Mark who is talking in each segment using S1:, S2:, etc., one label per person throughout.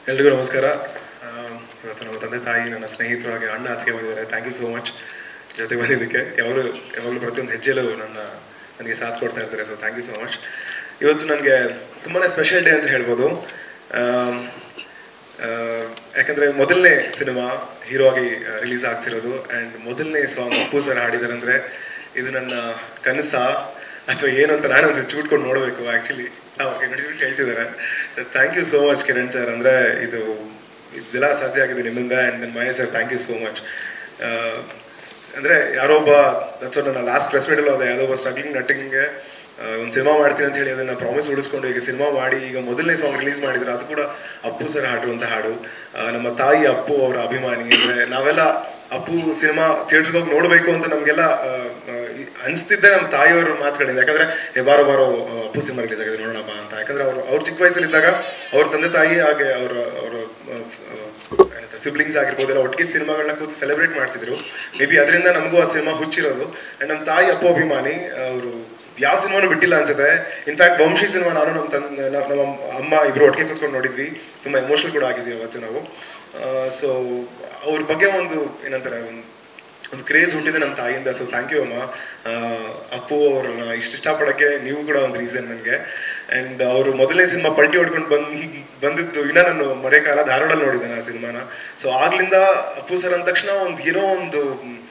S1: ಎಲ್ರಿಗೂ ನಮಸ್ಕಾರ ಆ, ಇವತ್ತು ನಮ್ಮ ತಂದೆ ತಾಯಿ ನನ್ನ ಸ್ನೇಹಿತರು ಹಾಗೆ ಅಣ್ಣ ಅತ್ತಿಗೆ ಬಂದಿದ್ದಾರೆ ಥ್ಯಾಂಕ್ ಯು ಸೋ ಮಚ್ ಜೊತೆ ಬಂದಿದ್ದಕ್ಕೆ ಯಾವಾಗಲೂ ಯಾವಾಗಲೂ ಪ್ರತಿಯೊಂದು ಹೆಜ್ಜೆಲೂ ನನ್ನ ನನಗೆ ಸಾಥ್ ಕೊಡ್ತಾ ಇರ್ತಾರೆ so thank you so much ಇವತ್ತು ನನಗೆ ತುಂಬಾ ಸ್ಪೆಷಲ್ ಡೇ ಅಂತ ಹೇಳ್ಬೋದು ಆಮ್, ಆ, ಯಾಕಂದ್ರೆ ಮೊದಲನೇ ಸಿನಿಮಾ ಹೀರೋ ಆಗಿ ರಿಲೀಸ್ ಆಗ್ತಿರೋದು ಆ್ಯಂಡ್ ಮೊದಲನೇ ಸಾಂಗ್ ಅಪ್ಪು ಸರ್ ಹಾಡಿದಾರೆ ಅಂದ್ರೆ ಇದು ನನ್ನ ಕನಸ ಅಥವಾ ಏನು ಅಂತ ನಾನು ಒಂದ್ಸತಿ ಚೂಟ್ಕೊಂಡು ನೋಡಬೇಕು ಆ್ಯಕ್ಚುಲಿ ಓಕೆ ನಡಿಬಿಟ್ಟು ಹೇಳ್ತಿದ್ದಾರೆ sir thank you so much Kiran sir ಅಂದರೆ ಇದು ಇದೆಲ್ಲ ಸಾಧ್ಯ ಆಗಿದೆ ನಿಮ್ಮಿಂದ ಆ್ಯಂಡ್ ನನ್ನ Mahesh sir thank you so much ಅಂದರೆ ಯಾರೋ ಒಬ್ಬ ದಟ್ಸ್ ನನ್ನ ಲಾಸ್ಟ್ ಪ್ರೆಸ್ ಮೀಟಲ್ಲೂ ಅದೇ ಯಾವುದೋ ಒಬ್ಬ ಸ್ಟ್ರಗ್ಲಿಂಗ್ ನಟಿಂಗ್ಗೆ ಒಂದು ಸಿನಿಮಾ ಮಾಡ್ತೀನಿ ಅಂತ ಹೇಳಿ ಅದನ್ನ ಪ್ರಾಮಿಸ್ ಉಳಿಸ್ಕೊಂಡು ಈಗ ಸಿನಿಮಾ ಮಾಡಿ ಈಗ ಮೊದಲನೇ ಸಾಂಗ್ ರಿಲೀಸ್ ಮಾಡಿದ್ರು ಅದು ಕೂಡ ಅಪ್ಪು ಸರ್ ಹಾಡುವಂತ ಹಾಡು ಆ, ನಮ್ಮ ತಾಯಿ ಅಪ್ಪು ಅವರ ಅಭಿಮಾನಿ ಅಂದ್ರೆ ನಾವೆಲ್ಲ ಅಪ್ಪು ಸಿನಿಮಾ ಥಿಯೇಟರ್ಗೆ ಹೋಗಿ ನೋಡಬೇಕು ಅಂತ ನಮಗೆಲ್ಲ ಅನಿಸ್ತಿದ್ದೆ ನಮ್ಮ ತಾಯಿಯವ್ರ ಮಾತುಗಳಿಂದ ಯಾಕಂದ್ರೆ ಹೇ ಬಾರೋ ಬಾರೋ ಆ, ಅಪ್ಪು ಸಿನಿಮಾ ರಿಲೀಸ್ ಆಗಿದೆ ನೋಡೋಣಪ್ಪ ಅಂತ ಯಾಕಂದ್ರೆ ಅವ್ರು ಅವ್ರ ಚಿಕ್ಕ ವಯಸ್ಸಲ್ಲಿದ್ದಾಗ ಅವ್ರ ತಂದೆ ತಾಯಿ ಹಾಗೆ ಅವರ ಅವರ ಸಿಬ್ಲಿಂಗ್ಸ್ ಆಗಿರ್ಬೋದು ಎಲ್ಲ ಒಟ್ಟಿಗೆ ಸಿನಿಮಾಗಳನ್ನ ಕೂತು ಸೆಲೆಬ್ರೇಟ್ ಮಾಡ್ತಿದ್ರು ಮೇ ಬಿ ಅದರಿಂದ ನಮಗೂ ಆ ಸಿನಿಮಾ ಹುಚ್ಚಿರೋದು ಅಂಡ್ ನಮ್ಮ ತಾಯಿ ಅಪ್ಪು ಅಭಿಮಾನಿ ಅವರು ಯಾವ ಸಿನಿಮಾನು ಬಿಟ್ಟಿಲ್ಲ ಅನ್ಸುತ್ತೆ ಇನ್ಫ್ಯಾಕ್ಟ್ ವಂಶಿ ಸಿನಿಮಾ ನಾನು ನಮ್ಮ ತನ್ ನ- ನಮ್ಮ ಅಮ್ಮ ಇಬ್ರು ಒಟ್ಟಿಗೆ ಕೂತ್ಕೊಂಡು ನೋಡಿದ್ವಿ ತುಂಬಾ ಎಮೋಷನಲ್ ಕೂಡ ಆಗಿದ್ವಿ ಅವತ್ತು ನಾವು ಸೊ ಅವ್ರ ಬಗ್ಗೆ ಒಂದು ಏನಂತಾರೆ ಒಂದು ಒಂದು ಕ್ರೇಜ್ ಹುಟ್ಟಿದೆ ನಮ್ಮ ತಾಯಿಯಿಂದ ಸೊ ಥ್ಯಾಂಕ್ ಯು ಅಮ್ಮ ಆ, ಅಪ್ಪು ಅವ್ರನ್ನ ಇಷ್ಟ ಇಷ್ಟಪಡಕ್ಕೆ ನೀವು ಕೂಡ ಒಂದು ರೀಸನ್ ನನಗೆ ಆ್ಯಂಡ್ ಅವರು ಮೊದಲನೇ ಸಿನಿಮಾ ಪಲ್ಟಿ ಹೊಡ್ಕೊಂಡು ಬಂದ್ ಬಂದಿದ್ದು ಇನ್ನ ನಾನು ಮರೆಕಾಲ ಧಾರವಾಡಲ್ಲಿ ನೋಡಿದ್ದೇನೆ ಆ ಸಿನಿಮಾನ ಸೊ ಆಗ್ಲಿಂದ ಅಪ್ಪು ಸರ್ ಅಂದ ತಕ್ಷಣ ಒಂದು ಏನೋ ಒಂದು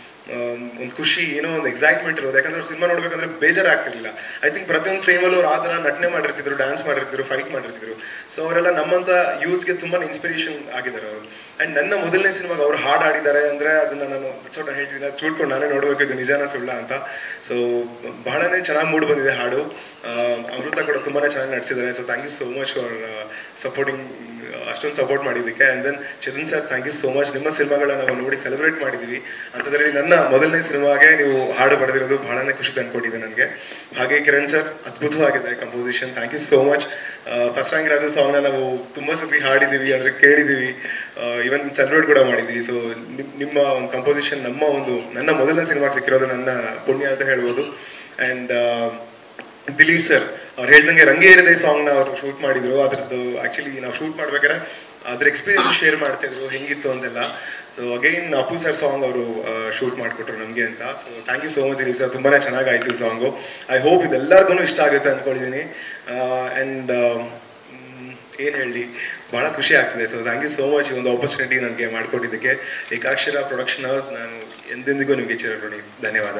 S1: ಒಂದು ಖುಷಿ ಏನೋ ಒಂದು ಎಕ್ಸೈಟ್ಮೆಂಟ್ ಇರೋದು ಯಾಕಂದ್ರೆ ಅವ್ರು ಸಿನಿಮಾ ನೋಡ್ಬೇಕಂದ್ರೆ ಬೇಜಾರಾಗ್ತಿರ್ಲಿಲ್ಲ ಐ ಥಿಂಕ್ ಪ್ರತಿಯೊಂದು ಫ್ರೇಮಲ್ಲೂ ಅವ್ರು ಆ ಥರ ನಟನೆ ಮಾಡಿರ್ತಿದ್ರು ಡ್ಯಾನ್ಸ್ ಮಾಡಿರ್ತಿದ್ರು ಫೈಟ್ ಮಾಡಿರ್ತಿದ್ರು ಸೊ ಅವರೆಲ್ಲ ನಮ್ಮಂತ ಯೂತ್ಸ್ಗೆ ತುಂಬಾ ಇನ್ಸ್ಪಿರೇಷನ್ ಆಗಿದ್ದಾರೆ ಅವರು ಅಂಡ್ ನನ್ನ ಮೊದಲನೇ ಸಿನಿಮಾಗೆ ಅವ್ರು ಹಾಡು ಆಡಿದ್ದಾರೆ ಅಂದ್ರೆ ಅದನ್ನ ನಾನು ಸ್ವಲ್ಪ ಹೇಳ್ತೀನಿ ಚೂಟ್ಕೊಂಡು ನಾನೇ ನೋಡ್ಬೇಕು ಇದು ನಿಜಾನ ಸುಳ್ಳ ಅಂತ ಸೊ ಬಹಳನೇ ಚೆನ್ನಾಗಿ ಮೂಡ್ ಬಂದಿದೆ ಹಾಡು ಆ, ಅಮೃತ ಕೂಡ ತುಂಬಾನೇ ಚೆನ್ನಾಗಿ ನಡ್ಸಿದ್ದಾರೆ so thank you so much for supporting ಅಷ್ಟೊಂದು ಸಪೋರ್ಟ್ ಮಾಡಿದ್ದಕ್ಕೆ and then Chethan sir thank you so much ನಿಮ್ಮ ಸಿನಿಮಾಗಳನ್ನ ನಾವು ನೋಡಿ ಸೆಲೆಬ್ರೇಟ್ ಮಾಡಿದ್ದೀವಿ ಅಂಥದ್ರಲ್ಲಿ ನನ್ನ ಮೊದಲನೇ ಸಿನಿಮಾಗೆ ನೀವು ಹಾಡು ಬರೆದಿರೋದು ಬಹಳನೇ ಖುಷಿ ತಂದ್ಕೊಟ್ಟಿದೆ ನನಗೆ ಹಾಗೆ ಕಿರಣ್ ಸರ್ ಅದ್ಭುತವಾಗಿದೆ composition thank you so much first rank Raju ಸಾಂಗ್ನ ನಾವು ತುಂಬಾ ಸತಿ ಹಾಡಿದ್ದೀವಿ ಅಂದ್ರೆ ಕೇಳಿದ್ದೀವಿ ಇವನ್ ಸೆಲೆಬ್ರೇಟ್ ಕೂಡ ಮಾಡಿದ್ವಿ ಸೊ ನಿಮ್ಮ ಒಂದು ಕಂಪೋಸಿಷನ್ ನಮ್ಮ ಒಂದು ನನ್ನ ಮೊದಲನೇ ಸಿನಿಮಾಗೆ ಸಿಕ್ಕಿರೋದು ನನ್ನ ಪುಣ್ಯ ಅಂತ ಹೇಳ್ಬೋದು ಆ್ಯಂಡ್ ದಿಲೀಪ್ ಸರ್ ಅವ್ರು ಹೇಳ್ದಂಗೆ ರಂಗೇ ಇರದೆ ಸಾಂಗ್ ನ ಅವರು ಶೂಟ್ ಮಾಡಿದ್ರು ಅದ್ರದ್ದು ಆಕ್ಚುಲಿ ನಾವು ಶೂಟ್ ಮಾಡ್ಬೇಕಾದ್ರೆ ಅದ್ರ ಎಕ್ಸ್ಪೀರಿಯನ್ಸ್ ಶೇರ್ ಮಾಡ್ತಿದ್ರು ಹೆಂಗಿತ್ತು ಅಂತೆಲ್ಲ so again Appu sir song ಅವರು ಶೂಟ್ ಮಾಡಿಕೊಟ್ರು ನಮಗೆ ಅಂತ so thank you so much Dileep sir ತುಂಬಾನೇ ಚೆನ್ನಾಗಾಯ್ತು ಈ ಸಾಂಗು ಐ ಹೋಪ್ ಇದೆಲ್ಲರಿಗೂ ಇಷ್ಟ ಆಗುತ್ತೆ ಅನ್ಕೊಂಡಿದ್ದೀನಿ ಆ್ಯಂಡ್ ಏನು ಹೇಳಿ ಬಹಳ ಖುಷಿ ಆಗ್ತಿದೆ so thank you so much ಈ ಒಂದು ಆಪರ್ಚುನಿಟಿ ನನಗೆ ಮಾಡಿಕೊಟ್ಟಿದ್ದಕ್ಕೆ ಏಕಾಕ್ಷರ ಪ್ರೊಡಕ್ಷನ್ ಹೌಸ್ ನಾನು ಎಂದೆಂದಿಗೂ ನಿಮಗೆ ಚಿರಋಣಿ ಧನ್ಯವಾದ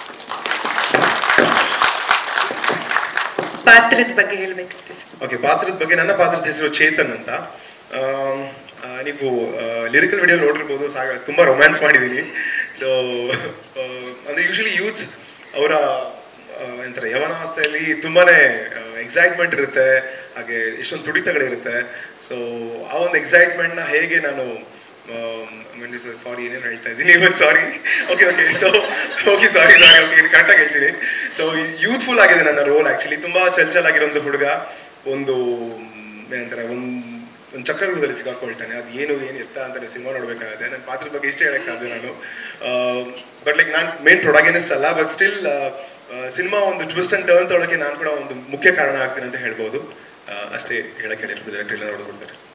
S2: ಪಾತ್ರದ ಬಗ್ಗೆ ಹೇಳ್ಬೇಕಿತ್ತು ಸರ್.
S1: ಓಕೆ ಪಾತ್ರದ ಬಗ್ಗೆ ನನ್ನ ಪಾತ್ರದ ಹೆಸರು ಚೇತನ್ ಅಂತ ಆಮ್, ಆ, ನೀವು ಲಿರಿಕಲ್ ವಿಡಿಯೋ ನೋಡಿರ್ಬೋದು ಸಾಗ ತುಂಬಾ ರೊಮ್ಯಾನ್ಸ್ ಮಾಡಿದ್ದೀನಿ ಸೊ ಅಂದ್ರೆ ಯೂಶಲಿ ಯೂತ್ಸ್ ಅವರ ಎಂತಾರೆ ಯವನಾವಸ್ಥೆಯಲ್ಲಿ ತುಂಬಾನೇ ಎಕ್ಸೈಟ್ಮೆಂಟ್ ಇರುತ್ತೆ ಹಾಗೆ ಎಷ್ಟೊಂದು ತುಡಿತಗಳಿರುತ್ತೆ ಸೊ ಆ ಒಂದು ಎಕ್ಸೈಟ್ಮೆಂಟ್ ನ ಹೇಗೆ ನಾನು ಸಾರಿ ಏನೇನು ಹೇಳ್ತಾ ಇದ್ದೀನಿ ಇವತ್ತು sorry okay okay so okay sorry sorry okay ಕರೆಕ್ಟಾಗಿ ಹೇಳ್ತೀನಿ ಸೊ ಯೂತ್ಫುಲ್ ಆಗಿದೆ ನನ್ನ ರೋಲ್ ಆಕ್ಚುಲಿ ತುಂಬಾ ಚಲ್ ಚಲ್ ಆಗಿರೋ ಒಂದು ಹುಡುಗ ಒಂದು ಮ್, ಏನಂತಾರೆ ಒಂದು ಒಂದು ಚಕ್ರವ್ಯೂಹದಲ್ಲಿ ಸಿಗಾಕೊಳ್ತಾನೆ ಅದು ಏನು ಏನು ಎತ್ತ ಅಂತ ಸಿನಿಮಾ ನೋಡ್ಬೇಕಾಗುತ್ತೆ ನನ್ನ ಪಾತ್ರದ ಬಗ್ಗೆ ಇಷ್ಟೇ ಹೇಳಕ್ ಸಾಧ್ಯ ನಾನು ಬಟ್ ಲೈಕ್ ನಾನು ಮೇನ್ ಪ್ರೊಡಾಗನಿಸ್ಟ್ ಅಲ್ಲ ಬಟ್ ಸ್ಟಿಲ್ ಸಿನಿಮಾ ಒಂದು ಟ್ವಿಸ್ಟ್ ಅಂಡ್ ಟರ್ನ್ ತೊಳಕ್ಕೆ ನಾನು ಕೂಡ ಒಂದು ಮುಖ್ಯ ಕಾರಣ ಆಗ್ತೀನಿ ಅಂತ ಹೇಳ್ಬೋದು ಆ, ಅಷ್ಟೇ ಹೇಳಕ್ ಹೇಳಿರ್ತಾರೆ ಡೈರೆಕ್ಟರ್ ಎಲ್ಲ ನೋಡ್ಕೊಡ್ತಾರೆ